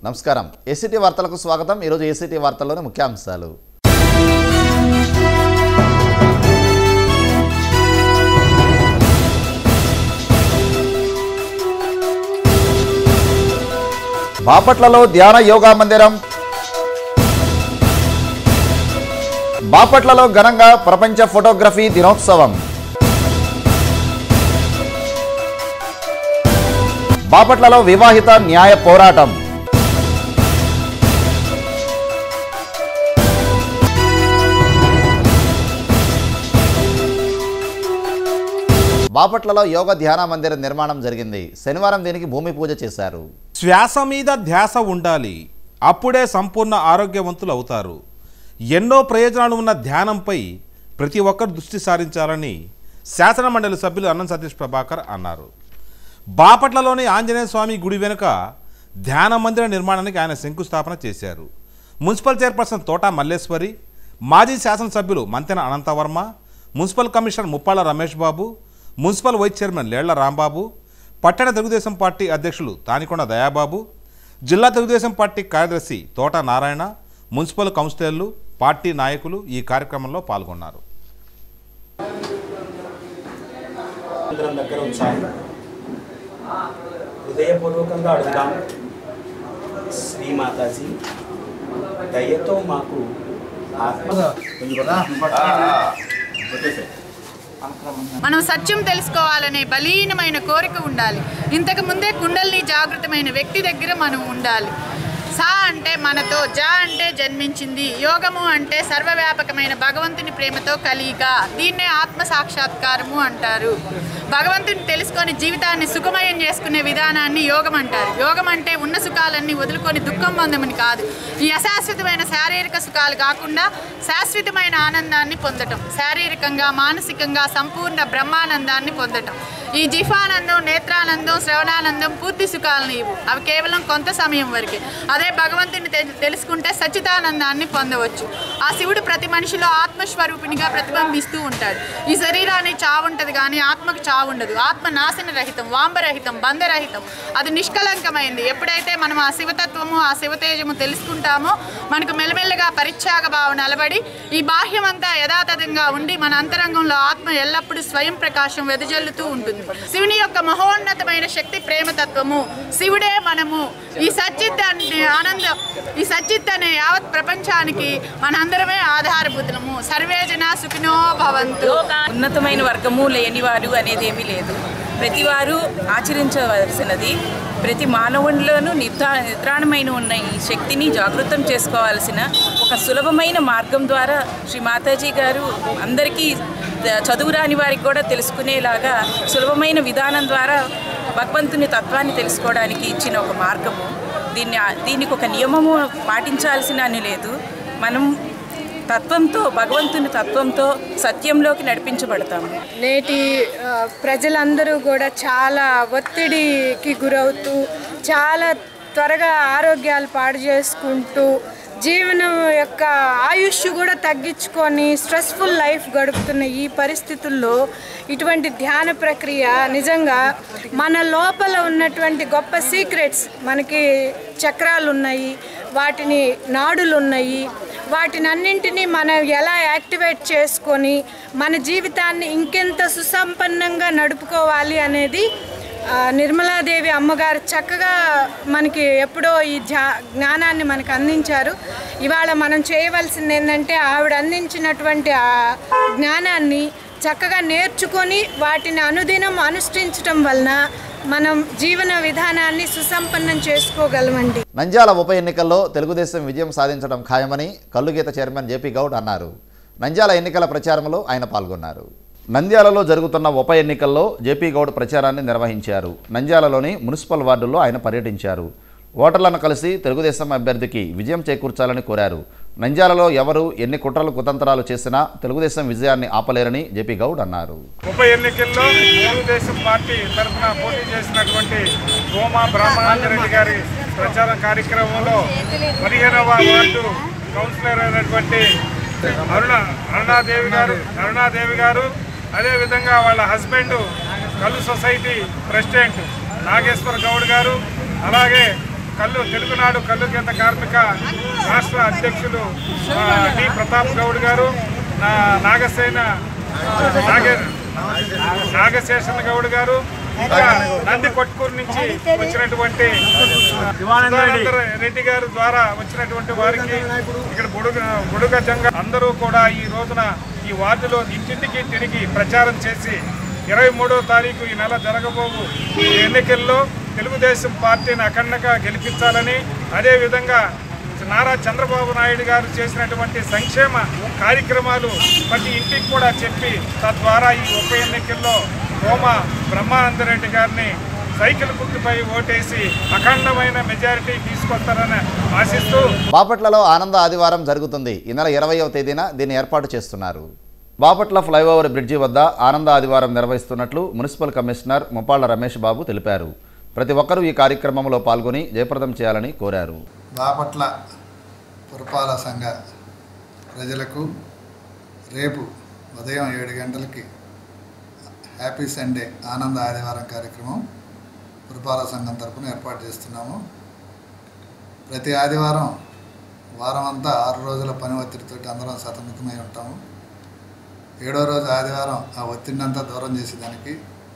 నమస్కారం ఏసీటీ వార్తలకు స్వాగతం ఈరోజు ఏసీటీ వార్తల్లోని ముఖ్యాంశాలు బాపట్లలో ధ్యాన యోగా మందిరం బాపట్లలో ఘనంగా ప్రపంచ ఫోటోగ్రఫీ దినోత్సవం బాపట్లలో వివాహిత న్యాయ పోరాటం బాపట్లలో యోగ ధ్యాన మందిర నిర్మాణం జరిగింది శనివారం దీనికి భూమి పూజ చేశారు శ్వాస మీద ధ్యాస ఉండాలి అప్పుడే సంపూర్ణ ఆరోగ్యవంతులు అవుతారు ఎన్నో ప్రయోజనాలు ఉన్న ధ్యానంపై ప్రతి ఒక్కరు దృష్టి సారించాలని శాసన మండలి సభ్యులు అన్నం సతీష్ ప్రభాకర్ అన్నారు బాపట్లలోని ఆంజనేయ స్వామి గుడి వెనుక ధ్యాన మందిర నిర్మాణానికి ఆయన శంకుస్థాపన చేశారు మున్సిపల్ చైర్పర్సన్ తోటా మల్లేశ్వరి మాజీ శాసనసభ్యులు Manthena Ananthavarma municipal commissioner Muppalla Ramesh Babu municipal vice chairman Lella Rambabu పట్టణ తెలుగుదేశం పార్టీ అధ్యక్షులు తానికొండ దయాబాబు జిల్లా తెలుగుదేశం పార్టీ కార్యదర్శి తోట నారాయణ మున్సిపల్ కౌన్సిలర్లు పార్టీ నాయకులు ఈ కార్యక్రమంలో పాల్గొన్నారు అందరం దగ్గర ఉంచాలి హృదయపూర్వకంగా అడుగుదాం శ్రీమాతాజీ దయతో మాకు ఆత్మ మనం సత్యం తెలుసుకోవాలనే బలీనమైన కోరిక ఉండాలి ఇంతకు ముందే కుండల్ని జాగృతమైన వ్యక్తి దగ్గర మనం ఉండాలి సా అంటే మనతో జా అంటే జన్మించింది యోగము అంటే సర్వవ్యాపకమైన భగవంతుని ప్రేమతో కలియిక దీన్నే ఆత్మ సాక్షాత్కారము అంటారు భగవంతుని తెలుసుకొని జీవితాన్ని సుఖమయం చేసుకునే విధానాన్ని యోగం అంటారు యోగం అంటే ఉన్న సుఖాలన్నీ వదులుకొని దుఃఖం పొందమని కాదు ఈ అశాశ్వతమైన శారీరక సుఖాలు కాకుండా శాశ్వతమైన ఆనందాన్ని పొందటం శారీరకంగా మానసికంగా సంపూర్ణ బ్రహ్మానందాన్ని పొందటం ఈ జిఫానందం నేత్రానందం శ్రవణానందం పూర్తి సుఖాలను ఇవ్వు అవి కేవలం కొంత సమయం వరకే అదే భగవంతుని తె- తెలుసుకుంటే సచ్చితానందాన్ని పొందవచ్చు ఆ శివుడు ప్రతి మనిషిలో ఆత్మస్వరూపిణిగా ప్రతిబింబిస్తూ ఉంటాడు ఈ శరీరానికి చావు ఉంటుంది కానీ ఆత్మకు చావు ఉండదు ఆత్మ నాశన రహితం వాంబరహితం బంధరహితం అది నిష్కలంకమైంది ఎప్పుడైతే మనం ఆ శివతత్వము ఆ శివతేజము తెలుసుకుంటామో మనకు మెల్లమెల్లగా పరిత్యాగ భావన అలవడి ఈ బాహ్యమంతా యథాతథంగా ఉండి మన అంతరంగంలో ఆత్మ ఎల్లప్పుడూ స్వయం ప్రకాశం వెదజల్లుతూ ఉంటుంది శివుని యొక్క మహోన్నతమైన శక్తి ప్రేమతత్వము శివుడే మనము ఈ సచ్చిత్తాన్ని ఆనందం ఈ సచ్చిత్ అనే యావత్ ప్రపంచానికి మనందరమే ఆధారభూతులము సర్వేజన సుఖినో భవంతు ఉన్నతమైన వర్గము లేనివారు అనేది ఏమీ లేదు ప్రతివారు ఆచరించవలసినది ప్రతి మానవునిలోనూ నిద్రా నిద్రాణమైన ఉన్న ఈ శక్తిని జాగృతం చేసుకోవాల్సిన ఒక సులభమైన మార్గం ద్వారా శ్రీ మాతాజీ గారు అందరికీ త- చదువు రాని వారికి కూడా తెలుసుకునేలాగా సులభమైన విధానం ద్వారా భగవంతుని తత్వాన్ని తెలుసుకోవడానికి ఇచ్చిన ఒక మార్గము దీన్ని దీనికి ఒక నియమము పాటించాల్సిన అని లేదు మనం తత్వంతో భగవంతుని తత్వంతో సత్యంలోకి నడిపించబడతాము నేటి ఆ, ప్రజలందరూ కూడా చాలా ఒత్తిడికి గురవుతూ చాలా త్వరగా ఆరోగ్యాలు పాడు చేసుకుంటూ జీవనం యొక్క ఆయుష్ కూడా తగ్గించుకొని స్ట్రెస్ఫుల్ లైఫ్ గడుపుతున్న ఈ పరిస్థితుల్లో ఇటువంటి ధ్యాన ప్రక్రియ నిజంగా మన లోపల ఉన్నటువంటి గొప్ప సీక్రెట్స్ మనకి చక్రాలు ఉన్నాయి వాటిని నాడులు ఉన్నాయి వాటిని అన్నింటినీ మనం ఎలా యాక్టివేట్ చేసుకొని మన జీవితాన్ని ఇంకెంత సుసంపన్నంగా నడుపుకోవాలి అనేది ఆ, నిర్మలాదేవి అమ్మగారు చక్కగా మనకి ఎప్పుడో ఈ ధ్యా జ్ఞానాన్ని మనకు అందించారు ఇవాళ మనం చేయవలసింది ఏంటంటే ఆవిడ అందించినటువంటి ఆ జ్ఞానాన్ని చక్కగా నేర్చుకొని వాటిని అనుదినం అనుష్ఠించటం వలన మనం జీవన విధానాన్ని సుసంపన్నం చేసుకోగలమండి నంద్యాల ఉప ఎన్నికల్లో తెలుగుదేశం విజయం సాధించడం ఖాయమని కల్లుగీత చైర్మన్ జేపీ గౌడ్ అన్నారు నంద్యాల ఎన్నికల ప్రచారంలో ఆయన పాల్గొన్నారు నంద్యాలలో జరుగుతున్న ఉప ఎన్నికల్లో జేపీ గౌడ్ ప్రచారాన్ని నిర్వహించారు నంద్యాలలోని మున్సిపల్ వార్డుల్లో ఆయన పర్యటించారు ఓటర్లను కలిసి తెలుగుదేశం అభ్యర్థికి విజయం చేకూర్చాలని కోరారు నంద్యాలలో ఎవరు ఎన్ని కుట్రలు కుతంత్రాలు చేసినా తెలుగుదేశం విజయాన్ని ఆపలేరని జేపీ గౌడ్ అన్నారు ఉప ఎన్నికల్లో తెలుగుదేశం పార్టీ తరఫున పోటీ చేసినటువంటి గోమా బ్రహ్మానందరెడ్డి గారి ప్రచార కార్యక్రమంలో పదిహేనవ వార్డు కౌన్సిలర్ అయినటువంటి అరుణ అరుణాదేవి గారు అరుణాదేవి గారు అదేవిధంగా వాళ్ళ హస్బెండ్ కలు సొసైటీ ప్రెసిడెంట్ నాగేశ్వర గౌడ్ గారు అలాగే కల్లు తెలుగునాడు కల్లు గీత కార్మిక రాష్ట్ర అధ్యక్షులు ఆ, డి ప్రతాప్ గౌడ్ గారు నా నాగసేన నాగే నాగశేషన్ గౌడ్ గారు ఇంకా నంది కొట్కూరు నుంచి వచ్చినటువంటి సుధానంద రెడ్డి గారు ద్వారా వచ్చినటువంటి వారికి ఇక్కడ బుడుగ బుడుగ జంగ అందరూ కూడా ఈ రోజున ఈ వార్డులో ఇంటింటికి తిరిగి ప్రచారం చేసి ఇరవై మూడో తారీఖు ఈ నెల జరగబోవు ఈ ఎన్నికల్లో తెలుగుదేశం పార్టీని అఖండంగా గెలిపించాలని అదేవిధంగా నారా చంద్రబాబు నాయుడు గారు చేసినటువంటి సంక్షేమ కార్యక్రమాలు ప్రతి ఇంటికి కూడా చెప్పి తద్వారా ఈ ఉప ఎన్నికల్లో హోమ బ్రహ్మానందరెడ్డి గారిని సైకిల్ గుర్తుపై ఓటేసి అఖండమైన మెజారిటీ తీసుకొస్తారని ఆశిస్తూ బాపట్లలో ఆనంద ఆదివారం జరుగుతుంది ఈ నెల ఇరవయవ తేదీన దీన్ని ఏర్పాటు చేస్తున్నారు బాపట్ల ఫ్లైఓవర్ బ్రిడ్జి వద్ద ఆనంద ఆదివారం నిర్వహిస్తున్నట్లు మున్సిపల్ కమిషనర్ ముప్పాళ్ల రమేష్ బాబు తెలిపారు ప్రతి ఒక్కరూ ఈ కార్యక్రమంలో పాల్గొని జయప్రదం చేయాలని కోరారు బాపట్ల పురపాలక సంఘ ప్రజలకు రేపు ఉదయం ఏడు గంటలకి హ్యాపీ సండే ఆనంద ఆదివారం కార్యక్రమం పురపాలక సంఘం తరపున ఏర్పాటు చేస్తున్నాము ప్రతి ఆదివారం వారం అంతా ఆరు రోజుల పని ఒత్తిడితో అందరం సతమతమై ఉంటాము ఏడో రోజు ఆదివారం ఆ ఒత్తిడినంతా దూరం చేసేదానికి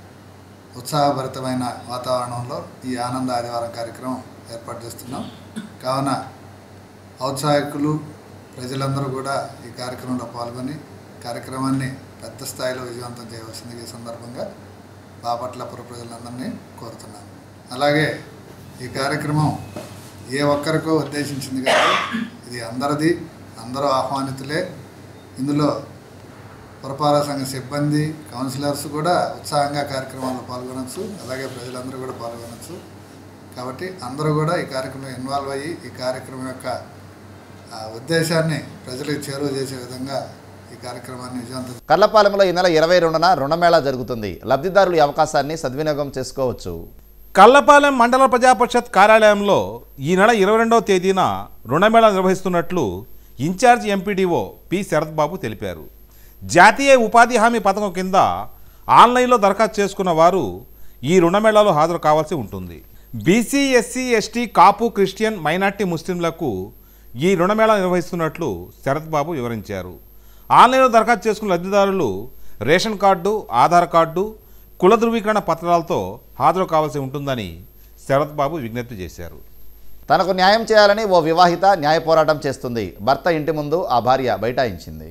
ఉత్సాహభరితమైన వాతావరణంలో ఈ ఆనంద ఆదివారం కార్యక్రమం ఏర్పాటు చేస్తున్నాం కావున ఔత్సాహికులు ప్రజలందరూ కూడా ఈ కార్యక్రమంలో పాల్గొని కార్యక్రమాన్ని పెద్ద స్థాయిలో విజయవంతం చేయవలసింది ఈ సందర్భంగా బాపట్ల పుర ప్రజలందరినీ కోరుతున్నాను అలాగే ఈ కార్యక్రమం ఏ ఒక్కరికో ఉద్దేశించింది కాదు ఇది అందరిది అందరూ ఆహ్వానితులే ఇందులో పురపాలక సంఘ సిబ్బంది కౌన్సిలర్స్ కూడా ఉత్సాహంగా కార్యక్రమాల్లో పాల్గొనవచ్చు అలాగే ప్రజలందరూ కూడా పాల్గొనవచ్చు కాబట్టి అందరూ కూడా ఈ కార్యక్రమంలో ఇన్వాల్వ్ అయ్యి ఈ కార్యక్రమం యొక్క ఆ, ఉద్దేశాన్ని ప్రజలకు చేరువ చేసే విధంగా ఈ కార్యక్రమాన్ని విజయవంతం కర్లపాలెంలో ఈ నెల ఇరవై రెండున రుణమేళా జరుగుతుంది లబ్ధిదారులు ఈ అవకాశాన్ని సద్వినియోగం చేసుకోవచ్చు కల్లపాలెం మండల ప్రజాపరిషత్ కార్యాలయంలో ఈ నెల ఇరవై రెండవ తేదీన రుణమేళా నిర్వహిస్తున్నట్లు incharge MPDO P Sarath Babu తెలిపారు జాతీయ ఉపాధి హామీ పథకం కింద ఆన్లైన్లో దరఖాస్తు చేసుకున్న వారు ఈ రుణమేళాలో హాజరు కావాల్సి ఉంటుంది BC SC ST Kapu Christian minority ముస్లింలకు ఈ రుణమేళా నిర్వహిస్తున్నట్లు శరత్ బాబు వివరించారు ఆన్లైన్లో దరఖాస్తు చేసుకున్న లబ్ధిదారులు రేషన్ కార్డు ఆధార్ కార్డు కుల ధృవీకరణ పత్రాలతో హాజరు కావాల్సి ఉంటుందని శరత్ బాబు విజ్ఞప్తి చేశారు తనకు న్యాయం చేయాలని ఓ వివాహిత న్యాయ పోరాటం చేస్తుంది భర్త ఇంటి ముందు ఆ భార్య బైఠాయించింది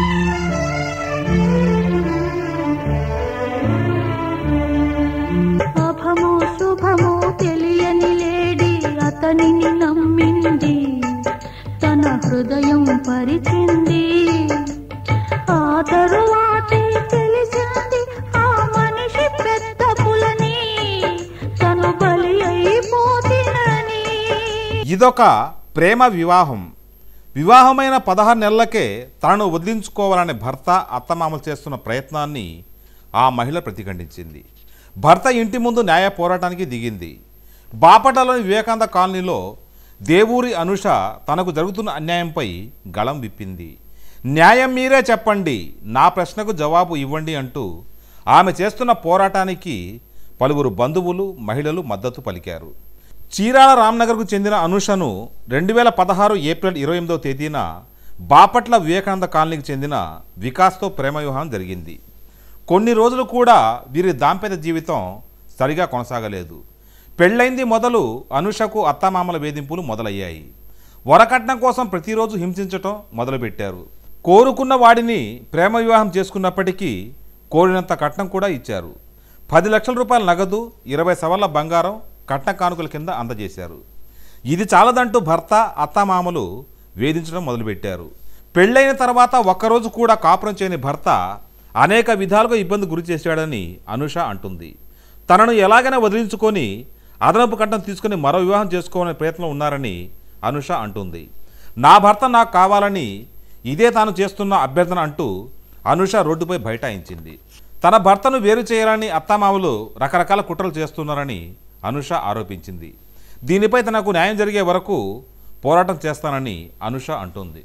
అభమో శుభమో తెలియని లేడి అతనిని నమ్మింది తన హృదయం పరిచింది ఆ తరువాతే తెలిసింది ఆ మనిషి పెద్ద పులని తను బలి అయిపోతినని ఇదొక ప్రేమ వివాహం వివాహమైన పదహారు నెలలకే తనను వదిలించుకోవాలనే భర్త అత్తమామలు చేస్తున్న ప్రయత్నాన్ని ఆ మహిళ ప్రతిఖండించింది భర్త ఇంటి ముందు న్యాయ పోరాటానికి దిగింది బాపట్లలోని వివేకానంద కాలనీలో దేవూరి అనుష తనకు జరుగుతున్న అన్యాయంపై గళం విప్పింది న్యాయం మీరే చెప్పండి నా ప్రశ్నకు జవాబు ఇవ్వండి అంటూ ఆమె చేస్తున్న పోరాటానికి పలువురు బంధువులు మహిళలు మద్దతు పలికారు చీరాల రామ్నగర్కు చెందిన అనుషను రెండు వేల పదహారు ఏప్రిల్ ఇరవై ఎనిమిదవ తేదీన బాపట్ల వివేకానంద కాలనీకి చెందిన వికాస్తో ప్రేమ వివాహం జరిగింది కొన్ని రోజులు కూడా వీరి దాంపత్య జీవితం సరిగా కొనసాగలేదు పెళ్ళైంది మొదలు అనుషకు అత్తమామల వేధింపులు మొదలయ్యాయి వరకట్నం కోసం ప్రతిరోజు హింసించటం మొదలుపెట్టారు కోరుకున్న వాడిని ప్రేమ వివాహం చేసుకున్నప్పటికీ కోరినంత కట్నం కూడా ఇచ్చారు పది లక్షల రూపాయల నగదు ఇరవై సవర్ల బంగారం కట్న కానుకల కింద అందజేశారు ఇది చాలదంటూ భర్త అత్తమామలు వేధించడం మొదలుపెట్టారు పెళ్ళైన తర్వాత ఒక్కరోజు కూడా కాపురం చేయని భర్త అనేక విధాలుగా ఇబ్బంది గురి చేశాడని అనుష అంటుంది తనను ఎలాగైనా వదిలించుకొని అదనపు కట్నం తీసుకుని మరో వివాహం చేసుకోవాలనే ప్రయత్నం ఉన్నారని అనుష అంటుంది నా భర్త నాకు కావాలని ఇదే తాను చేస్తున్న అభ్యర్థన అంటూ అనుష రోడ్డుపై బైఠాయించింది తన భర్తను వేరు చేయాలని అత్తామామలు రకరకాల కుట్రలు చేస్తున్నారని అనుష ఆరోపించింది దీనిపై తనకు న్యాయం జరిగే వరకు పోరాటం చేస్తానని అనుష అంటుంది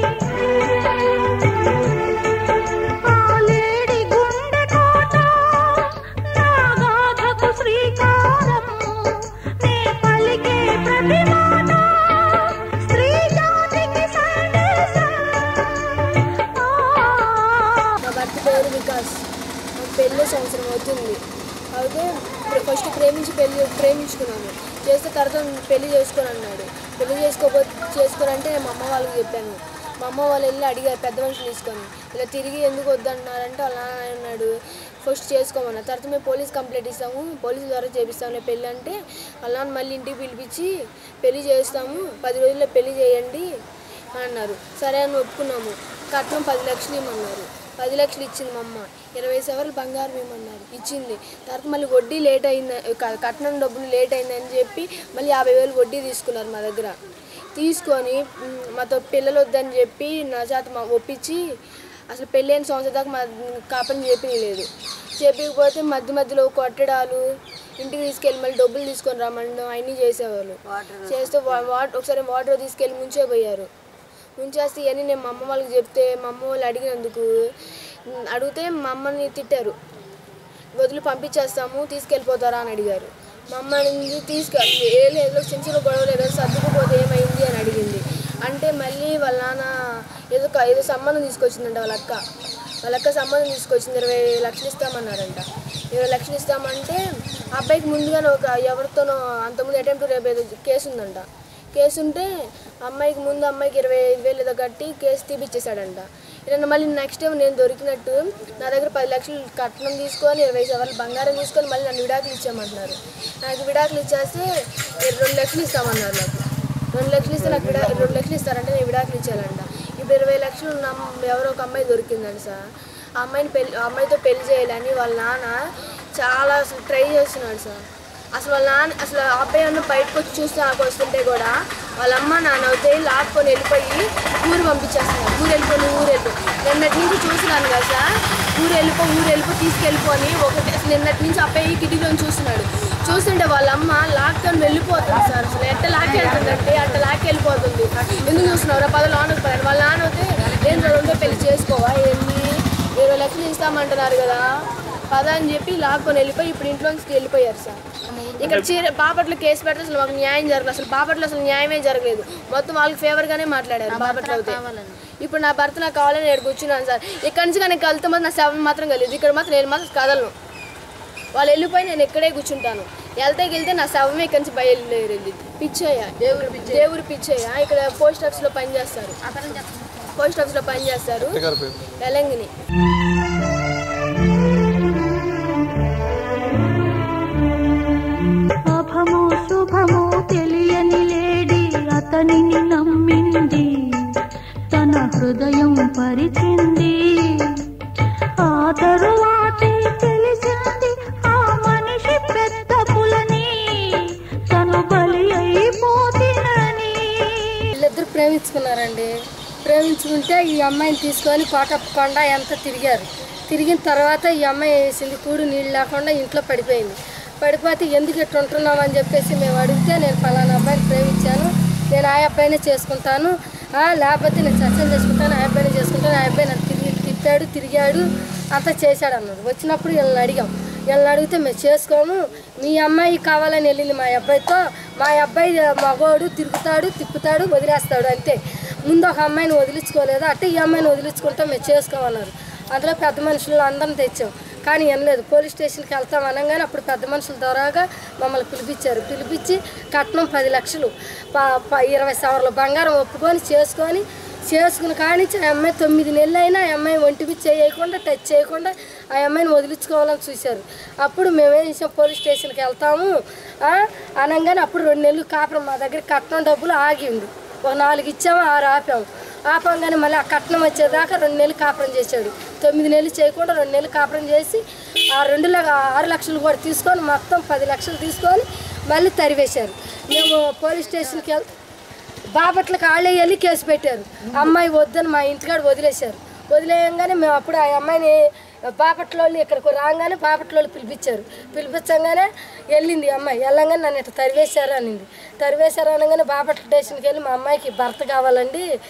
ఆలేడి గుండె కోట నా గాథకు శ్రీకారం నే పలికే భారతి మాత స్త్రీ జాతికి సందేశం నా భర్త పేరు వికాస్ నాకు పెళ్ళి సంవత్సరం అవుతుంది అయితే ఇప్పుడు ఫస్ట్ ప్రేమించి పెళ్లి ప్రేమించుకున్నాను చేస్తే తర్వాత పెళ్లి చేసుకొని అన్నాడు పెళ్లి చేసుకోబో చేసుకోనంటే నేను మా అమ్మ వాళ్ళకి చెప్పాను మా అమ్మ వాళ్ళు వెళ్ళి అడిగారు పెద్ద మనుషులు తీసుకొని ఇలా తిరిగి ఎందుకు వద్దన్నారంటే అలా అన్నాడు ఫస్ట్ చేసుకోమన్నా తర్వాత మేము పోలీస్ కంప్లైంట్ ఇస్తాము పోలీసు ద్వారా చేపిస్తాము పెళ్ళి అంటే అలా మళ్ళీ ఇంటికి పిలిపించి పెళ్లి చేస్తాము పది రోజుల్లో పెళ్లి చేయండి అన్నారు సరే అని ఒప్పుకున్నాము కట్నం పది లక్షలు ఇమ్మన్నారు పది లక్షలు ఇచ్చింది మా అమ్మ ఇరవై సవర్లు బంగారం ఇమ్మన్నారు ఇచ్చింది తర్వాత మళ్ళీ వడ్డీ లేట్ అయింది క- కట్నం డబ్బులు లేట్ అయిందని చెప్పి మళ్ళీ యాభై వేలు వడ్డీ తీసుకున్నారు మా దగ్గర తీసుకొని మ్, మాతో పిల్లలు వద్దని చెప్పి నా చేత మా ఒప్పించి అసలు పెళ్ళైన సంవత్సరం దాకా మా కాపని చెప్పలేదు చెప్పకపోతే మధ్య మధ్యలో కొట్టడాలు ఇంటికి తీసుకెళ్ళి మళ్ళీ డబ్బులు తీసుకొని రమ్మడం అవన్నీ చేసేవాళ్ళు చేస్తే వా- వాటర్ ఒకసారి వాటర్ తీసుకెళ్ళి ముంచే పోయారు ముంచేస్తే ఇవన్నీ నేను మా అమ్మ వాళ్ళకి చెప్తే మా అమ్మ వాళ్ళు అడిగినందుకు మ్, అడిగితే మా అమ్మని తిట్టారు వదిలి పంపించేస్తాము తీసుకెళ్ళిపోతారా అని అడిగారు మా అమ్మ అడిగింది తీసుకెళ్ళి ఏ లేదు చిన్న చిన్న గొడవ లేదు సర్దుకుపోతే ఏమైంది అని అడిగింది అంటే మళ్ళీ వాళ్ళ నాన్న ఏదో క- ఏదో సంబంధం తీసుకొచ్చిందంట వాళ్ళ అక్క వాళ్ళ అక్క సంబంధం తీసుకొచ్చింది ఇరవై లక్షలు ఇస్తామన్నారంట ఇరవై లక్షలు ఇస్తామంటే ఆ అబ్బాయికి ముందుగానే ఒక ఎవరితోనో అంతకుముందు అటెంప్ట్ రేపు ఏదో కేసు ఉందంట కేసు ఉంటే అమ్మాయికి ముందు అమ్మాయికి ఇరవై ఐదు వేలు ఏదో కట్టి కేసు తీపిచ్చేసాడంట ఇలా మళ్ళీ నెక్స్ట్ టైం నేను దొరికినట్టు నా దగ్గర పది లక్షలు కట్నం తీసుకొని ఇరవై సవర్లు బంగారం తీసుకొని మళ్ళీ నన్ను విడాకులు ఇచ్చామంటున్నారు నాకు విడాకులు ఇచ్చేస్తే రెండు లక్షలు ఇస్తామన్నారు నాకు రెండు లక్షలు ఇస్తే నాకు విడా రెండు లక్షలు ఇస్తారంటే నేను విడాకులు ఇచ్చానంట ఇప్పుడు ఇరవై లక్షలు ఉన్న అమ్మ- ఎవరో ఒక అమ్మాయి దొరికిందండి సార్ ఆ అమ్మాయిని పెళ్లి ఆ అమ్మాయితో పెళ్లి చేయాలని వాళ్ళ నాన్న చాలా అసలు ట్రై చేస్తున్నాడు సార్ అసలు వాళ్ళ నాన్న అసలు ఆ అబ్బాయి అన్న బయటకు వచ్చి చూస్తే నాకు వస్తుంటే కూడా వాళ్ళ అమ్మ నాన్న అయితే లాక్కొని వెళ్ళిపోయి ఊరు పంపించేస్తున్నారు ఊరు వెళ్ళిపోయి ఊరు వెళ్ళిపో నిన్నటి నుంచి చూస్తున్నాను కదా సార్ ఊరు వెళ్ళిపో ఊరు వెళ్ళిపో తీసుకెళ్ళిపోని ఒకటి అసలు నిన్నటి నుంచి అబ్బాయి కిటికీలో చూస్తున్నాడు చూస్తుంటే వాళ్ళ అమ్మ లాక్కొని వెళ్ళిపోతుంది సార్ అసలు ఎట్ట లాక్కెళ్తుందంటే అట్ట లాక్కెళ్ళిపోతుంది ఎందుకు చూస్తున్నావు పది లోనకు పడాలి వాళ్ళ నాన్న అయితే ఏం రెండో పెళ్లి చేసుకోవా ఏంది ఇరవై లక్షలు ఇస్తామంటున్నారు కదా పద అని చెప్పి లాక్కొని వెళ్ళిపోయి ఇప్పుడు ఇంట్లోంచి వెళ్ళిపోయారు సార్ ఇక్కడ చీర బాపట్ల కేసు పెడితే అసలు మాకు న్యాయం జరగలేదు అసలు బాపట్ల అసలు న్యాయమే జరగలేదు మొత్తం వాళ్ళకి ఫేవర్ గానే మాట్లాడారు బాపట్ల అయితే ఇప్పుడు నా భర్త నాకు కావాలని నేను కూర్చున్నాను సార్ ఇక్కడ నుంచి కానీ వెళ్తే మాత్రం నా శవం మాత్రం కలిదు ఇక్కడ మాత్రం నేను మాత్రం కదలను వాళ్ళు వెళ్ళిపోయి నేను ఇక్కడే కూర్చుంటాను వెళ్తే వెళ్తే నా శవమే ఇక్కడి నుంచి బయలుదేరింది పిచ్చయ్య దేవుడు దేవుడు పిచ్చయ్య ఇక్కడ పోస్ట్ ఆఫీస్లో పనిచేస్తారు పోస్ట్ ఆఫీస్లో పనిచేస్తారు వెలంగిని అభమో శుభమో తెలియని లేడి అతనిని నమ్మింది తన హృదయం పరిచింది ఆ తరువాతే తెలిసింది ఆ మనిషి పెద్ద పులని తను బలి అయిపోతినని వీళ్ళిద్దరు ప్రేమించుకున్నారండి ప్రేమించుకుంటే ఈ అమ్మాయిని తీసుకొని కోటప్ప కొండ ఎంత తిరిగారు తిరిగిన తర్వాత ఈ అమ్మాయి వేసింది కూడు నీళ్ళు లేకుండా ఇంట్లో పడిపోయింది పడిపోతే ఎందుకు ఇట్లా ఉంటున్నాం అని చెప్పేసి మేము అడిగితే నేను ఫలానా అబ్బాయిని ప్రేమించాను నేను ఆ అబ్బాయినే చేసుకుంటాను ఆ, లేకపోతే నేను సత్యం చేసుకుంటాను ఆ అబ్బాయిని చేసుకుంటాను ఆ అబ్బాయి నన్ను తిరిగి తిప్పాడు తిరిగాడు అంతా చేశాడు అన్నాడు వచ్చినప్పుడు వీళ్ళని అడిగాం వీళ్ళని అడిగితే మేము చేసుకోము మీ అమ్మాయి కావాలని వెళ్ళింది మా అబ్బాయితో మా అబ్బాయి మగోడు తిరుగుతాడు తిప్పుతాడు వదిలేస్తాడు అంతే ముందు ఒక అమ్మాయిని వదిలించుకోలేదు అంటే ఈ అమ్మాయిని వదిలించుకుంటాం మేము చేసుకోమన్నారు అందులో పెద్ద మనుషులు అందరం తెచ్చాం కానీ వినలేదు పోలీస్ స్టేషన్కి వెళ్తాం అనగానే అప్పుడు పెద్ద మనుషుల ద్వారాగా మమ్మల్ని పిలిపించారు పిలిపించి కట్నం పది లక్షలు ప- ప- ఇరవై సవర్ల బంగారం ఒప్పుకొని చేసుకొని చేసుకుని కానించి ఆ అమ్మాయి తొమ్మిది నెలలు అయినా ఆ అమ్మాయి ఒంటికి చేయకుండా టచ్ చేయకుండా ఆ అమ్మాయిని వదిలించుకోవాలని చూశారు అప్పుడు మేమేం చేసాం పోలీస్ స్టేషన్కి వెళ్తాము ఆ, అనగానే అప్పుడు రెండు నెలలు కాపురం మా దగ్గర కట్నం డబ్బులు ఆగిండు ఒక నాలుగు ఇచ్చాము ఆరు ఆపాము ఆపంగానే మళ్ళీ ఆ కట్నం వచ్చేదాకా రెండు నెలలు కాపురం చేశాడు తొమ్మిది నెలలు చేయకుండా రెండు నెలలు కాపురం చేసి ఆ రెండు ల- ఆరు లక్షలు కూడా తీసుకొని మొత్తం పది లక్షలు తీసుకొని మళ్ళీ తరివేశారు మేము పోలీస్ స్టేషన్కి వెళ్తే బాపట్ల కాళ్ళే వెళ్ళి కేసు పెట్టారు అమ్మాయి వద్దని మా ఇంటికాడ వదిలేశారు వదిలేయంగానే మేము అప్పుడు ఆ అమ్మాయిని బాపట్ల వాళ్ళు ఇక్కడికి రాగానే బాపట్ల వాళ్ళు పిలిపించారు పిలిపించగానే వెళ్ళింది ఈ అమ్మాయి వెళ్ళంగానే నన్ను ఇట్లా తరివేశారు అనింది తరివేశారు అనగానే బాపట్ల స్టేషన్కి వెళ్ళి మా అమ్మాయికి భర్త కావాలండి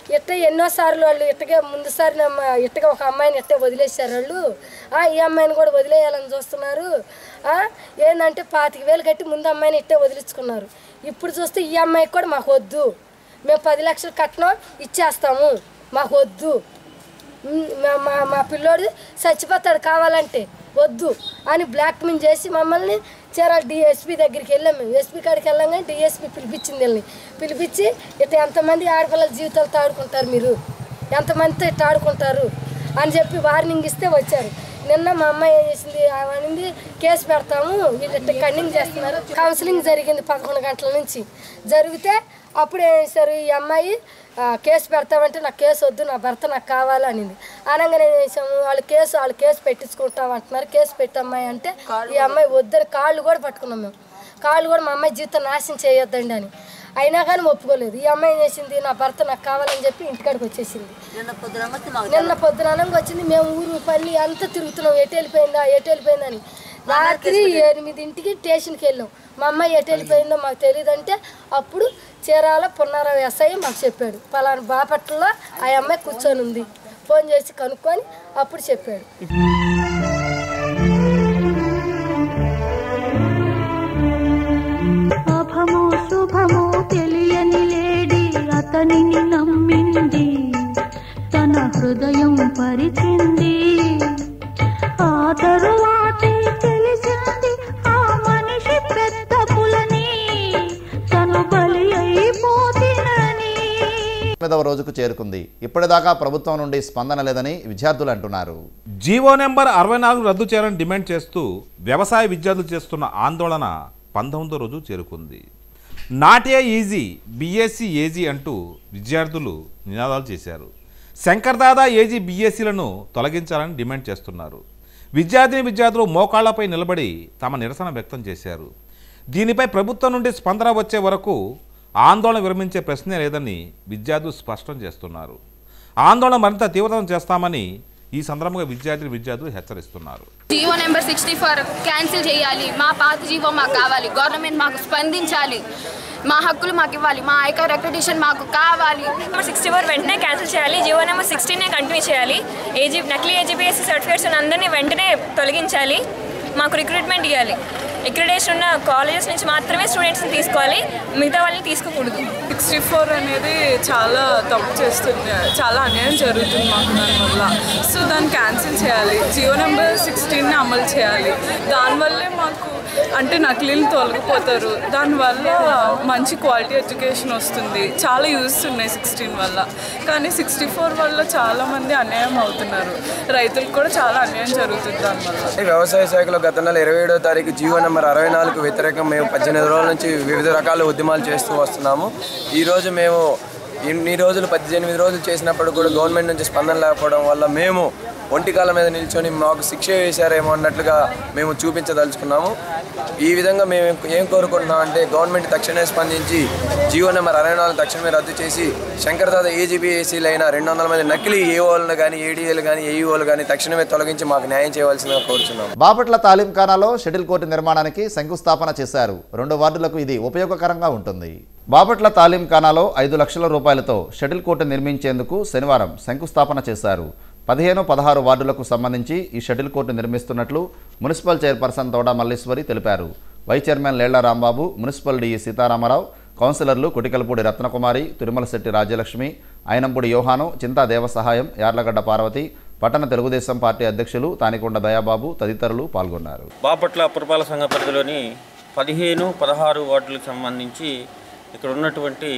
ఇట్ట ఎన్నోసార్లు వాళ్ళు ఇట్టగే ముందుసారి నమ్మ- ఇట్టగా ఒక అమ్మాయిని ఇట్టే వదిలేశారు వాళ్ళు ఆ, ఈ అమ్మాయిని కూడా వదిలేయాలని చూస్తున్నారు ఆ, ఏందంటే పాతిక వేలు కట్టి ముందు అమ్మాయిని ఇట్టే వదిలించుకున్నారు ఇప్పుడు చూస్తే ఈ అమ్మాయికి కూడా మాకు వద్దు మేము పది లక్షలు కట్నం ఇచ్చేస్తాము మాకు వద్దు ఉమ్, మా- మా మా పిల్లోడు చచ్చిపోతాడు కావాలంటే వద్దు అని బ్లాక్ మెయిల్ చేసి మమ్మల్ని చీరాల డిఎస్పీ దగ్గరికి వెళ్ళాం మేము ఎస్పీ కాడికి వెళ్ళాం కానీ డిఎస్పీ పిలిపించింది వెళ్ళి పిలిపించి ఇట్లా ఎంతమంది ఆడపిల్లల జీవితాలతో ఆడుకుంటారు మీరు ఎంతమందితో ఇట్లా ఆడుకుంటారు అని చెప్పి వార్నింగ్ ఇస్తే వచ్చారు నిన్న మా అమ్మాయి ఏం చేసింది అనింది కేసు పెడతాము వీళ్ళు ఇట్లా కన్నింగ్ చేస్తున్నారు కౌన్సిలింగ్ జరిగింది పదకొండు గంటల నుంచి జరిగితే అప్పుడు ఏం చేశారు ఈ అమ్మాయి ఆ, కేసు పెడతామంటే నాకు కేసు వద్దు నా భర్త నాకు కావాలి అనింది అనగానే ఏం చేసాము వాళ్ళు కేసు వాళ్ళు కేసు పెట్టించుకుంటాం అంటున్నారు కేసు పెట్టమ్మాయి అంటే ఈ అమ్మాయి వద్దని కాళ్ళు కూడా పట్టుకున్నాం మేము కాళ్ళు కూడా మా అమ్మాయి జీవితం నాశనం చేయొద్దండి అని అయినా కానీ ఒప్పుకోలేదు ఈ అమ్మాయి ఏం చేసింది నా భర్త నాకు కావాలని చెప్పి ఇంటికాడికి వచ్చేసింది నిన్న పొద్దున వచ్చింది మేము ఊరు పల్లి అంతా తిరుగుతున్నాం ఎటు వెళ్ళిపోయిందా ఎటు వెళ్ళిపోయిందని రాత్రి ఎనిమిదింటికి స్టేషన్కి వెళ్ళాం మా అమ్మాయి ఎటు వెళ్ళిపోయిందో మాకు తెలియదు అంటే అప్పుడు చీరాల పున్నారావు ఎస్ఐ మాకు చెప్పాడు పలానా బాపట్లలో ఆ అమ్మాయి కూర్చొని ఉంది ఫోన్ చేసి కనుక్కొని అప్పుడు చెప్పాడు అభమో శుభమో తెలియని లేడి అతనిని నమ్మింది తన హృదయం పరిచింది ఆ తరువాతే తెలిసింది ఆ మనిషి పెద్ద పులని తను బలి అయిపోతినని తొమ్మిదవ రోజుకు చేరుకుంది ఇప్పటిదాకా ప్రభుత్వం నుండి స్పందన లేదని విద్యార్థులు అంటున్నారు జీవో నెంబర్ అరవై నాలుగు రద్దు చేయాలని డిమాండ్ చేస్తూ వ్యవసాయ విద్యార్థులు చేస్తున్న ఆందోళన పంతొమ్మిదో రోజు చేరుకుంది నాటే ఈజీ బీఎస్సీ ఏజీ అంటూ విద్యార్థులు నినాదాలు చేశారు శంకర్దాదా ఏజీ బీఎస్సీలను తొలగించాలని డిమాండ్ చేస్తున్నారు విద్యార్థిని విద్యార్థులు మోకాళ్లపై నిలబడి తమ నిరసన వ్యక్తం చేశారు దీనిపై ప్రభుత్వం నుండి స్పందన వచ్చే వరకు ఆందోళన విరమించే ప్రశ్నే లేదని విద్యార్థులు స్పష్టం చేస్తున్నారు ఆందోళన మరింత తీవ్రతరం చేస్తామని ఈ సందర్భంగా విద్యార్థి విద్యార్థులు హెచ్చరిస్తున్నారు GO number sixty four cancel చేయాలి మా పాత జీవో మాకు కావాలి గవర్నమెంట్ మాకు స్పందించాలి మా హక్కులు మాకు ఇవ్వాలి మా ఐకార్ అక్రిడిషన్ మాకు కావాలి నెంబర్ సిక్స్టీ ఫోర్ వెంటనే క్యాన్సిల్ చేయాలి జియో నెంబర్ సిక్స్టీనే కంటిన్యూ చేయాలి ఏజీ నకిలీ ఏజీబీఎస్సీ సర్టిఫికేట్స్ అందరినీ వెంటనే తొలగించాలి మాకు రిక్రూట్మెంట్ ఇవ్వాలి అక్రిడేషన్ ఉన్న కాలేజెస్ నుంచి మాత్రమే స్టూడెంట్స్ని తీసుకోవాలి మిగతా వాళ్ళని తీసుకోకూడదు సిక్స్టీ ఫోర్ అనేది చాలా తప్పు చేస్తుంది చాలా అన్యాయం జరుగుతుంది మాకు దానివల్ల సో దాన్ని క్యాన్సిల్ చేయాలి జియో నెంబర్ సిక్స్టీన్ని అమలు చేయాలి దానివల్లే మాకు అంటే నకిలీలు తొలగిపోతారు దానివల్ల మంచి క్వాలిటీ ఎడ్యుకేషన్ వస్తుంది చాలా యూస్ ఉన్నాయి సిక్స్టీన్ వల్ల కానీ సిక్స్టీ ఫోర్ వల్ల చాలామంది అన్యాయం అవుతున్నారు రైతులకు కూడా చాలా అన్యాయం జరుగుతుంది దానివల్ల వ్యవసాయ శాఖలో గత నెల ఇరవై ఏడో తారీఖు జీవో నెంబర్ అరవై నాలుగు వ్యతిరేకం మేము పద్దెనిమిది రోజుల నుంచి వివిధ రకాల ఉద్యమాలు చేస్తూ వస్తున్నాము ఈరోజు మేము ఇన్ని రోజులు పద్దెనిమిది రోజులు చేసినప్పుడు కూడా గవర్నమెంట్ నుంచి స్పందన లేకపోవడం వల్ల మేము ఒంటి కాళ్ళ మీద నిల్చొని మాకు శిక్ష వేశారేమో అన్నట్లుగా మేము చూపించదలుచుకున్నాము ఈ విధంగా మేము ఏం కోరుకుంటున్నాం అంటే గవర్నమెంట్ తక్షణమే స్పందించి జియో నెంబర్ అరవై నాలుగు తక్షణమే రద్దు చేసి శంకర్దాద ఏజీబీఏసీలు అయిన రెండు వందల మంది నకిలీ ఏఓలను కానీ ఏడీఏలు కానీ ఏఈఓలు కానీ తక్షణమే తొలగించి మాకు న్యాయం చేయవలసిందిగా కోరుచున్నాం బాపట్ల తాలీంఖానాలో షటిల్ కోర్టు నిర్మాణానికి శంకుస్థాపన చేశారు రెండు వార్డులకు ఇది ఉపయోగకరంగా ఉంటుంది బాపట్ల తాలీంఖానాలో ఐదు లక్షల రూపాయలతో షటిల్ కోర్టు నిర్మించేందుకు శనివారం శంకుస్థాపన చేశారు పదిహేను పదహారు వార్డులకు సంబంధించి ఈ షటిల్ కోర్టు నిర్మిస్తున్నట్లు మున్సిపల్ చైర్పర్సన్ తోడా మల్లేశ్వరి తెలిపారు vice chairman Lella Rambabu municipal DE Sitaramarao కౌన్సిలర్లు కుటికలపూడి రత్నకుమారి తిరుమలశెట్టి రాజ్యలక్ష్మి అయినంపూడి యోహాను చింతా దేవసహాయం యార్లగడ్డ పార్వతి పట్టణ తెలుగుదేశం పార్టీ అధ్యక్షులు తానికొండ దయాబాబు తదితరులు పాల్గొన్నారు బాపట్ల పురపాలక సంఘ పరిధిలోని పదిహేను పదహారు వార్డులకు సంబంధించి ఇక్కడ ఉన్నటువంటి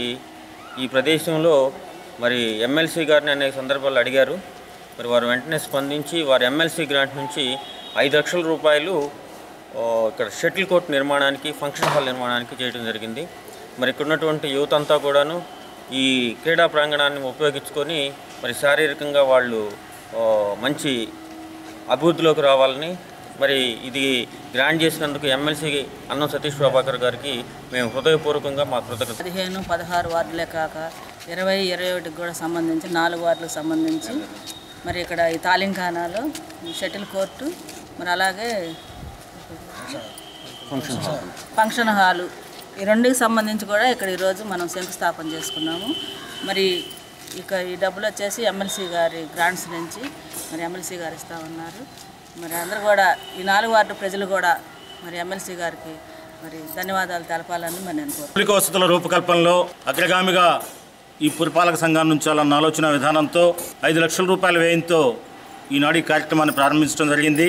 ఈ ప్రదేశంలో మరి ఎమ్మెల్సీ గారిని అనేక సందర్భాలు అడిగారు మరి వారు వెంటనే స్పందించి వారి ఎమ్మెల్సీ గ్రాంట్ నుంచి ఐదు లక్షల రూపాయలు ఆ, ఇక్కడ షటిల్ కోర్ట్ నిర్మాణానికి ఫంక్షన్ హాల్ నిర్మాణానికి చేయడం జరిగింది మరి ఇక్కడ ఉన్నటువంటి యువత అంతా కూడాను ఈ క్రీడా ప్రాంగణాన్ని ఉపయోగించుకొని మరి శారీరకంగా వాళ్ళు ఆ, మంచి అభివృద్ధిలోకి రావాలని మరి ఇది గ్రాండ్ చేసినందుకు ఎమ్మెల్సీ అన్నం సతీష్ ప్రభాకర్ గారికి మేము హృదయపూర్వకంగా మా కృతజ్ఞత పదిహేను పదహారు వార్డులే కాక ఇరవై ఇరవై ఒకటికి కూడా సంబంధించి నాలుగు వార్డులకు సంబంధించి మరి ఇక్కడ ఈ తాలింఖానాలో షటిల్ కోర్టు మరి అలాగే ఫంక్షన్ హాల్ ఫంక్షన్ హాలు ఈ రెండుకి సంబంధించి కూడా ఇక్కడ ఈరోజు మనం శంకుస్థాపన చేసుకున్నాము మరి ఇక ఈ డబ్బులు వచ్చేసి ఎమ్మెల్సీ గారి గ్రాంట్స్ నుంచి మరి ఎమ్మెల్సీ గారు ఇస్తా ఉన్నారు మరి అందరూ కూడా ఈ నాలుగు వార్డు ప్రజలు కూడా మరి ఎమ్మెల్సీ గారికి మరి ధన్యవాదాలు తెలపాలని మరి నేను కోరుతున్నాను. మౌలిక వసతుల రూపకల్పనలో అగ్రగామిగా ఈ పురపాలక సంఘాన్ని ఉంచాలన్న ఆలోచన విధానంతో ఐదు లక్షల రూపాయల వ్యయంతో ఈనాడు ఈ కార్యక్రమాన్ని ప్రారంభించడం జరిగింది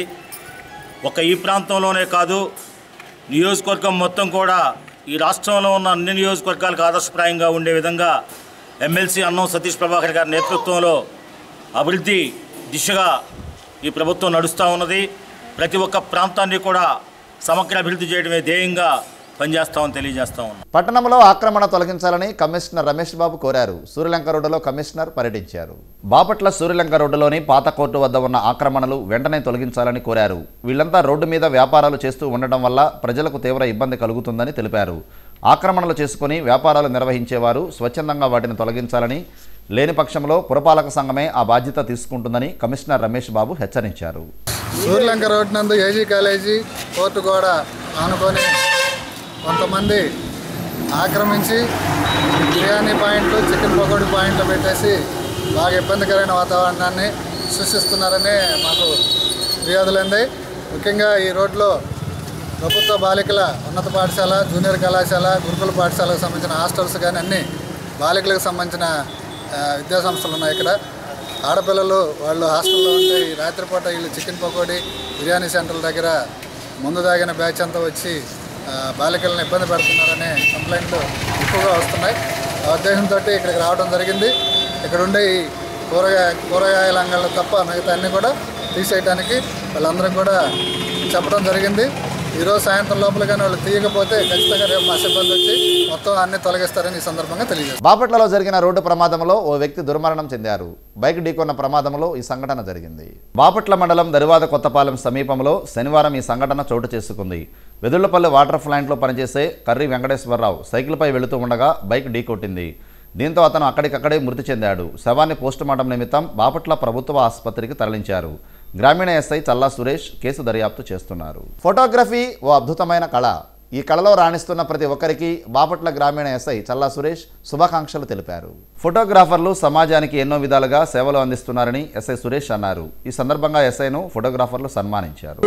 ఒక ఈ ప్రాంతంలోనే కాదు నియోజకవర్గం మొత్తం కూడా ఈ రాష్ట్రంలో ఉన్న అన్ని నియోజకవర్గాలకు ఆదర్శప్రాయంగా ఉండే విధంగా ఎమ్మెల్సీ అన్నం సతీష్ ప్రభాకర్ గారి నేతృత్వంలో అభివృద్ధి దిశగా ఈ ప్రభుత్వం నడుస్తూ ఉన్నది ప్రతి ఒక్క ప్రాంతాన్ని కూడా సమగ్ర అభివృద్ధి చేయడమే ధ్యేయంగా పనిచేస్తామని తెలియజేస్తా ఉన్నాం పట్టణంలో ఆక్రమణ తొలగించాలని కమిషనర్ రమేష్ బాబు కోరారు సూర్యలంక రోడ్డులో కమిషనర్ పర్యటించారు బాపట్ల సూర్యలంక రోడ్డులోని పాత కోర్టు వద్ద ఉన్న ఆక్రమణలు వెంటనే తొలగించాలని కోరారు వీళ్ళంతా రోడ్డు మీద వ్యాపారాలు చేస్తూ ఉండడం వల్ల ప్రజలకు తీవ్ర ఇబ్బంది కలుగుతుందని తెలిపారు ఆక్రమణలు చేసుకుని వ్యాపారాలు నిర్వహించేవారు స్వచ్ఛందంగా వాటిని తొలగించాలని లేని పక్షంలో పురపాలక సంఘమే ఆ బాధ్యత తీసుకుంటుందని కమిషనర్ రమేష్ బాబు హెచ్చరించారు సూర్యలంక రోడ్ నందు ఏజీ కాలేజీ కోర్టు గోడ ఆనుకొని కొంతమంది ఆక్రమించి బిర్యానీ పాయింట్లు చికెన్ పకోడీ పాయింట్లు పెట్టేసి బాగా ఇబ్బందికరమైన వాతావరణాన్ని సృష్టిస్తున్నారని మాకు ఫిర్యాదులైంది ముఖ్యంగా ఈ రోడ్లో ప్రభుత్వ బాలికల ఉన్నత పాఠశాల జూనియర్ కళాశాల గురుకుల పాఠశాలకు సంబంధించిన హాస్టల్స్ కానీ అన్ని బాలికలకు సంబంధించిన ఆ, విద్యా సంస్థలు ఉన్నాయి ఇక్కడ ఆడపిల్లలు వాళ్ళు హాస్టల్లో ఉంటే ఈ రాత్రిపూట వీళ్ళు చికెన్ పకోడీ బిర్యానీ సెంటర్ల దగ్గర ముందు తాగిన బ్యాచ్ అంతా వచ్చి ఆ, బాలికలను ఇబ్బంది పెడుతున్నారనే కంప్లైంట్లు ఎక్కువగా వస్తున్నాయి ఆ ఉద్దేశంతో ఇక్కడికి రావడం జరిగింది ఇక్కడ ఉండే ఈ కూరగాయ కూరగాయల అంగళ్ళు తప్ప మిగతా అన్నీ కూడా తీసేయడానికి వాళ్ళందరూ కూడా చెప్పడం జరిగింది ఈరోజు సాయంత్రం లోపల కానీ వాళ్ళు తీయకపోతే ఖచ్చితంగా రేపు మా సిబ్బంది వచ్చి మొత్తం అన్ని తొలగిస్తారని ఈ సందర్భంగా తెలియజేస్తారు బాపట్లలో జరిగిన రోడ్డు ప్రమాదంలో ఓ వ్యక్తి దుర్మరణం చెందారు బైక్ ఢీకొన్న ప్రమాదంలో ఈ సంఘటన జరిగింది బాపట్ల మండలం దరివాద కొత్తపాలెం సమీపంలో శనివారం ఈ సంఘటన చోటు చేసుకుంది వెదుళ్లపల్లి వాటర్ ప్లాంట్లో పనిచేసే కర్రి వెంకటేశ్వరరావు సైకిల్పై వెళుతూ ఉండగా బైక్ ఢీకొట్టింది దీంతో అతను అక్కడికక్కడే మృతి చెందాడు శవాన్ని పోస్టుమార్టం నిమిత్తం బాపట్ల ప్రభుత్వ ఆసుపత్రికి తరలించారు గ్రామీణ ఎస్ఐ చల్లా సురేష్ కేసు దర్యాప్తు చేస్తున్నారు ఫోటోగ్రఫీ ఓ అద్భుతమైన కళ ఈ కళలో రాణిస్తున్న ప్రతి ఒక్కరికి బాపట్ల గ్రామీణ ఎస్ఐ చల్లా సురేష్ శుభాకాంక్షలు తెలిపారు ఫోటోగ్రాఫర్లు సమాజానికి ఎన్నో విధాలుగా సేవలు అందిస్తున్నారని ఎస్ఐ సురేష్ అన్నారు ఈ సందర్భంగా ఎస్ఐను ఫోటోగ్రాఫర్లు సన్మానించారు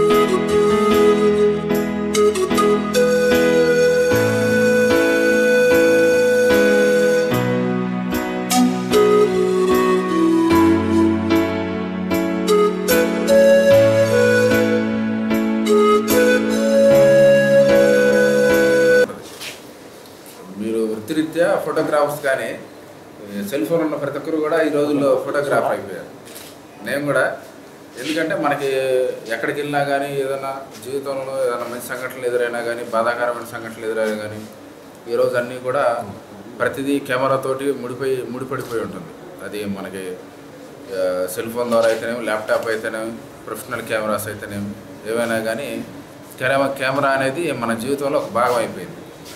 మీరు వృత్తిరీత్యా ఫోటోగ్రాఫర్స్ కానీ సెల్ ఫోన్ ఉన్న ప్రతి ఒక్కరు కూడా ఈ రోజుల్లో ఫోటోగ్రాఫర్ అయిపోయారు నేను కూడా ఎందుకంటే మనకి ఎక్కడికి వెళ్ళినా కానీ ఏదైనా జీవితంలో ఏదైనా మంచి సంఘటనలు ఎదురైనా కానీ బాధాకరమైన సంఘటనలు ఎదురైనా కానీ ఈరోజు అన్నీ కూడా ప్రతిదీ కెమెరాతోటి ముడిపోయి ముడిపడిపోయి ఉంటుంది అది మనకి ఆ, సెల్ ఫోన్ ద్వారా అయితేనేమి ల్యాప్టాప్ అయితేనేమి ప్రొఫెషనల్ కెమెరాస్ అయితేనేమి ఏవైనా కానీ కెమెరా కెమెరా అనేది మన జీవితంలో ఒక భాగం అయిపోయింది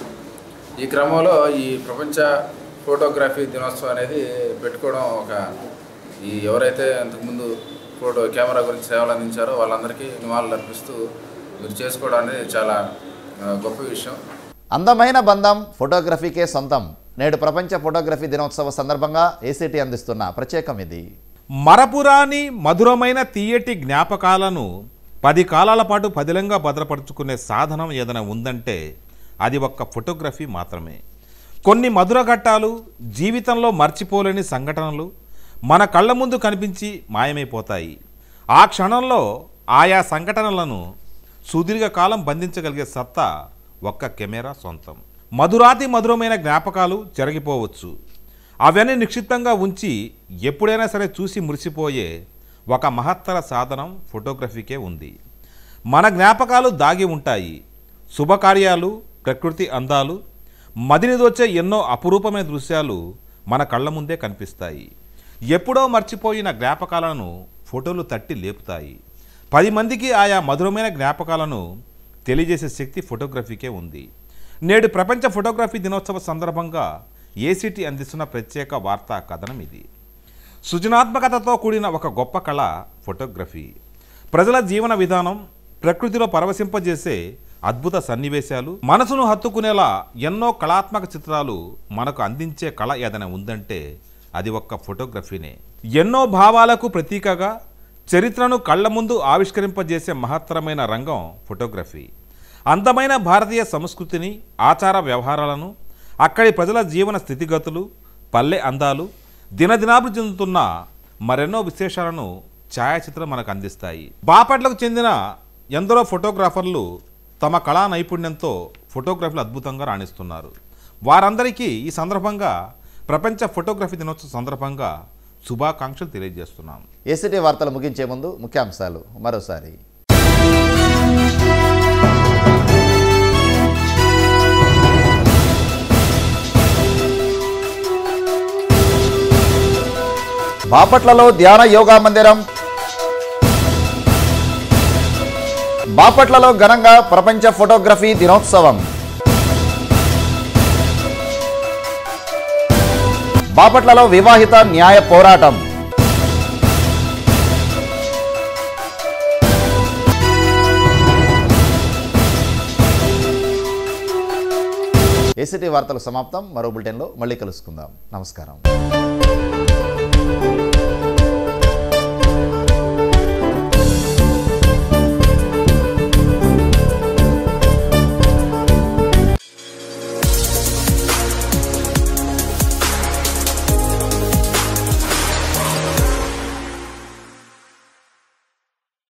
ఈ క్రమంలో ఈ ప్రపంచ ఫోటోగ్రఫీ దినోత్సవం అనేది పెట్టుకోవడం ఒక ఈ ఎవరైతే అంతకుముందు ఫోటో కెమెరా గురించి సేవలు అందించారో వాళ్ళందరికీ నివాళులు అర్పిస్తూ మీరు చేసుకోవడం అనేది చాలా ఆ, గొప్ప విషయం అందమైన బంధం ఫోటోగ్రఫీకే సొంతం నేడు ప్రపంచ ఫోటోగ్రఫీ దినోత్సవ సందర్భంగా ఏసీటీ అందిస్తున్న ప్రత్యేకం ఇది మరపురాని మధురమైన తీయటి జ్ఞాపకాలను పది కాలాల పాటు పదిలంగా భద్రపరుచుకునే సాధనం ఏదైనా ఉందంటే అది ఒక్క ఫోటోగ్రఫీ మాత్రమే కొన్ని మధుర ఘట్టాలు జీవితంలో మర్చిపోలేని సంఘటనలు మన కళ్ళ ముందు కనిపించి మాయమైపోతాయి ఆ క్షణంలో ఆయా సంఘటనలను సుదీర్ఘకాలం బంధించగలిగే సత్తా ఒక్క కెమెరా సొంతం మధురాతి మధురమైన జ్ఞాపకాలు జరిగిపోవచ్చు అవన్నీ నిక్షిప్తంగా ఉంచి ఎప్పుడైనా సరే చూసి మురిసిపోయే ఒక మహత్తర సాధనం ఫోటోగ్రఫీకే ఉంది మన జ్ఞాపకాలు దాగి ఉంటాయి శుభకార్యాలు ప్రకృతి అందాలు మదిని దోచే ఎన్నో అపురూపమైన దృశ్యాలు మన కళ్ళ ముందే కనిపిస్తాయి ఎప్పుడో మర్చిపోయిన జ్ఞాపకాలను ఫోటోలు తట్టి లేపుతాయి పది మందికి ఆయా మధురమైన జ్ఞాపకాలను తెలియజేసే శక్తి ఫోటోగ్రఫీకే ఉంది నేడు ప్రపంచ ఫోటోగ్రఫీ దినోత్సవ సందర్భంగా ఏసీటీ అందిస్తున్న ప్రత్యేక వార్తా కథనం ఇది సృజనాత్మకతతో కూడిన ఒక గొప్ప కళ ఫోటోగ్రఫీ ప్రజల జీవన విధానం ప్రకృతిలో పరవశింపజేసే అద్భుత సన్నివేశాలు మనసును హత్తుకునేలా ఎన్నో కళాత్మక చిత్రాలు మనకు అందించే కళ ఏదైనా ఉందంటే అది ఒక్క ఫోటోగ్రఫీనే ఎన్నో భావాలకు ప్రతీకగా చరిత్రను కళ్ళ ముందు ఆవిష్కరింపజేసే మహత్తరమైన రంగం ఫోటోగ్రఫీ అందమైన భారతీయ సంస్కృతిని ఆచార వ్యవహారాలను అక్కడి ప్రజల జీవన స్థితిగతులు పల్లె అందాలు దినదినాభివృద్ధి చెందుతున్న మరెన్నో విశేషాలను ఛాయాచిత్రం మనకు అందిస్తాయి బాపట్లకు చెందిన ఎందరో ఫోటోగ్రాఫర్లు తమ కళా నైపుణ్యంతో ఫోటోగ్రఫీలు అద్భుతంగా రాణిస్తున్నారు వారందరికీ ఈ సందర్భంగా ప్రపంచ ఫోటోగ్రఫీ దినోత్సవం సందర్భంగా శుభాకాంక్షలు తెలియజేస్తున్నాం ఏసీటీ వార్తలు ముగించే ముందు ముఖ్యాంశాలు మరోసారి బాపట్లలో ధ్యాన యోగా మందిరం బాపట్లలో ఘనంగా ప్రపంచ ఫోటోగ్రఫీ దినోత్సవం బాపట్లలో వివాహిత న్యాయ పోరాటం ఏసీటీ వార్తలు సమాప్తం మరో బులెటిన్లో మళ్ళీ కలుసుకుందాం నమస్కారం